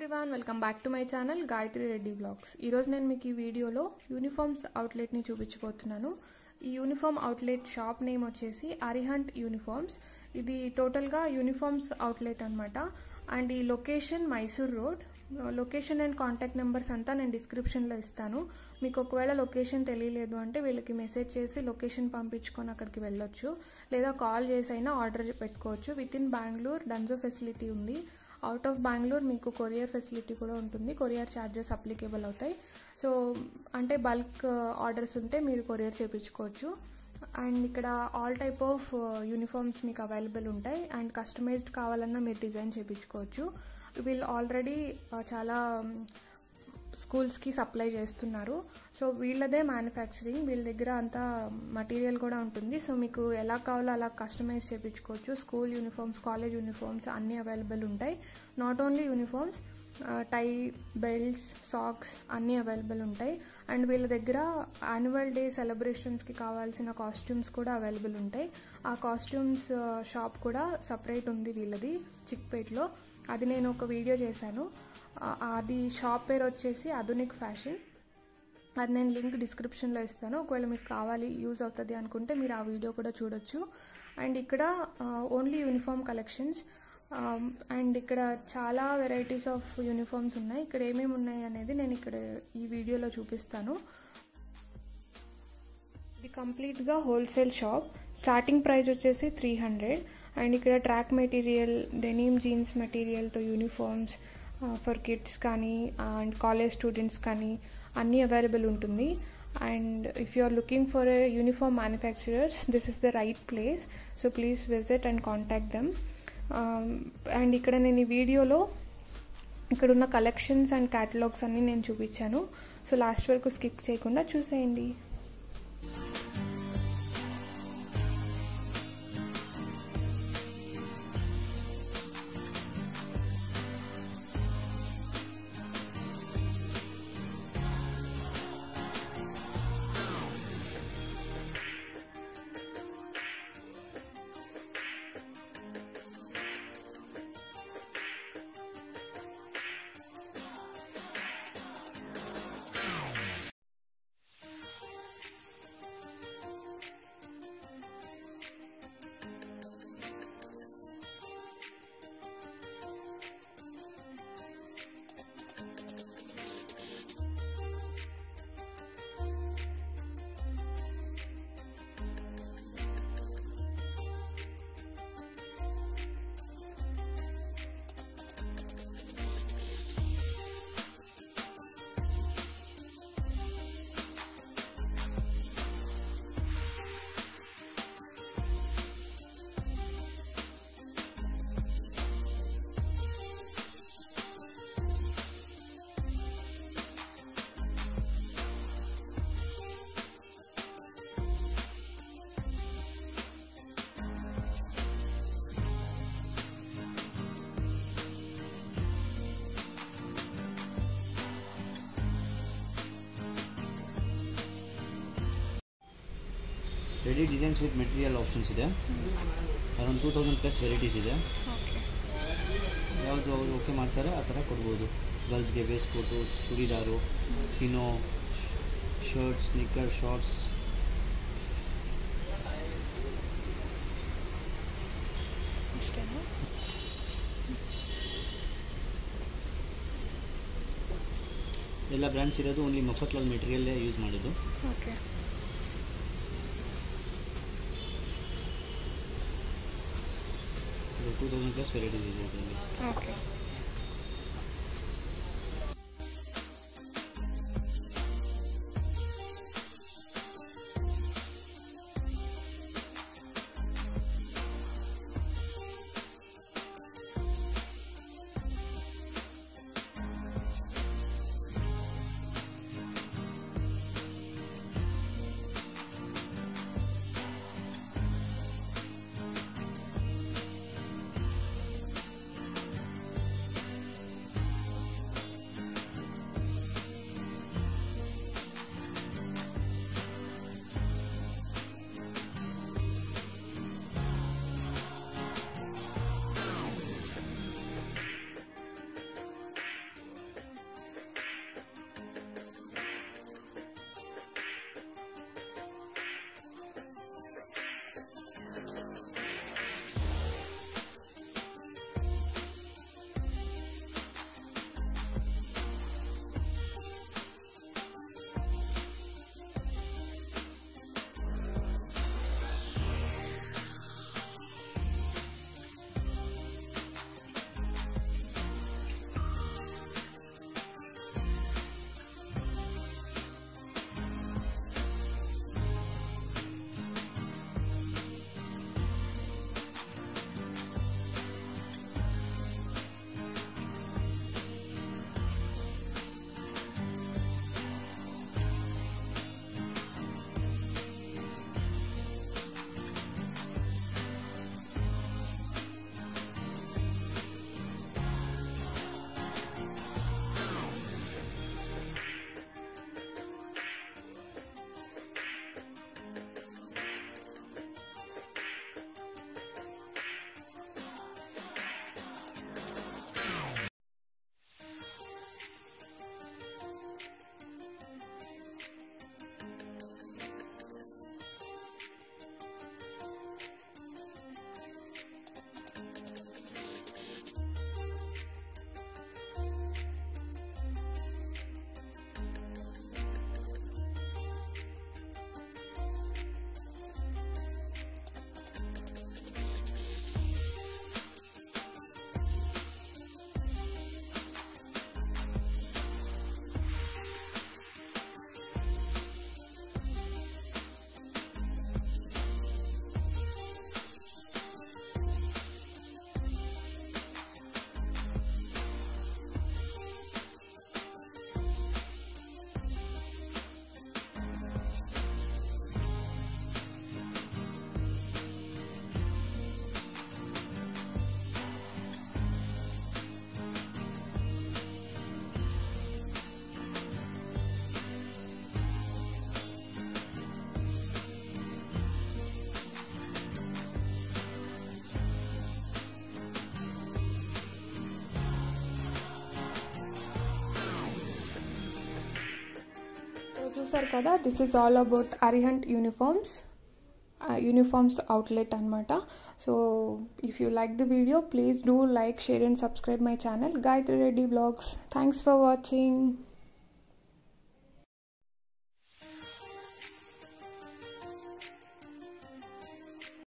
everyone welcome back to my channel Gayathri Reddy blogs ఈరోజు నేను మీకు ఈ వీడియోలో యూనిఫామ్స్ అవుట్లెట్ని చూపించబోతున్నాను ఈ యూనిఫామ్ అవుట్లెట్ షాప్ నేమ్ వచ్చేసి అరిహంట్ యూనిఫామ్స్ ఇది టోటల్గా యూనిఫామ్స్ అవుట్లెట్ అనమాట అండ్ ఈ location Mysore road location and contact numbers అంతా నేను డిస్క్రిప్షన్లో ఇస్తాను మీకు ఒకవేళ లొకేషన్ తెలియలేదు అంటే వీళ్ళకి మెసేజ్ చేసి లొకేషన్ పంపించుకొని అక్కడికి వెళ్ళొచ్చు లేదా కాల్ చేసి అయినా ఆర్డర్ పెట్టుకోవచ్చు with in Bengaluru Dunzo facility ఉంది అవుట్ ఆఫ్ బెంగళూరు మీకు కొరియర్ ఫెసిలిటీ కూడా ఉంటుంది కొరియర్ ఛార్జెస్ అప్లికేబుల్ అవుతాయి సో అంటే బల్క్ ఆర్డర్స్ ఉంటే మీరు కొరియర్ చేయించుకోవచ్చు అండ్ ఇక్కడ ఆల్ టైప్ ఆఫ్ యూనిఫామ్స్ మీకు అవైలబుల్ ఉంటాయి అండ్ కస్టమైజ్డ్ కావాలన్నా మీరు డిజైన్ చేయించుకోవచ్చు వీళ్ళు ఆల్రెడీ చాలా స్కూల్స్కి సప్లై చేస్తున్నారు సో వీళ్ళదే మ్యానుఫ్యాక్చరింగ్ వీళ్ళ దగ్గర అంతా మటీరియల్ కూడా ఉంటుంది సో మీకు ఎలా కావాలో అలా కస్టమైజ్ చేయించుకోవచ్చు స్కూల్ యూనిఫామ్స్ కాలేజ్ యూనిఫామ్స్ అన్నీ అవైలబుల్ ఉంటాయి not only uniforms tie belts socks అన్నీ అవైలబుల్ ఉంటాయి అండ్ వీళ్ళ దగ్గర యాన్యువల్ డే సెలబ్రేషన్స్కి కావాల్సిన కాస్ట్యూమ్స్ కూడా అవైలబుల్ ఉంటాయి ఆ కాస్ట్యూమ్స్ షాప్ కూడా సపరేట్ ఉంది వీళ్ళది చిక్పేట్లో అది నేను ఒక వీడియో చేశాను అది షాప్ పేరు వచ్చేసి ఆధునిక్ ఫ్యాషన్ అది నేను లింక్ డిస్క్రిప్షన్లో ఇస్తాను ఒకవేళ మీకు కావాలి యూజ్ అవుతుంది అనుకుంటే మీరు ఆ వీడియో కూడా చూడొచ్చు అండ్ ఇక్కడ ఓన్లీ యూనిఫామ్ కలెక్షన్స్ అండ్ ఇక్కడ చాలా వెరైటీస్ ఆఫ్ యూనిఫామ్స్ ఉన్నాయి ఇక్కడ ఏమేమి ఉన్నాయి అనేది నేను ఇక్కడ ఈ వీడియోలో చూపిస్తాను ఇది కంప్లీట్గా హోల్సేల్ షాప్ స్టార్టింగ్ ప్రైస్ వచ్చేసి త్రీ హండ్రెడ్ అండ్ ఇక్కడ ట్రాక్ మెటీరియల్ డెనీమ్ జీన్స్ మెటీరియల్తో యూనిఫామ్స్ ఫర్ కిడ్స్ కానీ అండ్ కాలేజ్ స్టూడెంట్స్ కానీ అన్నీ అవైలబుల్ ఉంటుంది and if you are looking for a uniform manufacturers this is the right place so please visit and contact them and ఇక్కడ నేను ఈ వీడియోలో ఇక్కడ ఉన్న కలెక్షన్స్ అండ్ క్యాటలాగ్స్ అన్నీ నేను చూపించాను సో లాస్ట్ వరకు స్కిప్ చేయకుండా చూసేయండి ready designs with material options ಇದೆ around two thousand plus varieties ಇದೆ ಯಾವುದು ಅವರು ಓಕೆ ಮಾಡ್ತಾರೆ ಆ ಥರ ಕೊಡ್ಬೋದು ಗರ್ಲ್ಸ್ಗೆ ವೇಸ್ಟ್ ಕೋಟು ಚೂಡಿದಾರು ಪಿನೋ ಶರ್ಟ್ಸ್ ಸ್ನಿಕ್ಕರ್ ಶಾರ್ಟ್ಸ್ ಇಷ್ಟೇನಾ ಎಲ್ಲ ಬ್ರ್ಯಾಂಡ್ಸ್ ಇರೋದು ಓನ್ಲಿ ಮಫತ್ಲಾಲ್ ಮೆಟೀರಿಯಲ್ಲೇ ಯೂಸ್ ಮಾಡೋದು okay two thousand plus varieties ಇದೆ ಇದರಲ್ಲಿ ಓಕೆ చూసారు కదా this is all about Arihant uniforms uniforms outlet అనమాట so if you like the video please do like share and subscribe my channel Gayathri Reddy blogs thanks for watching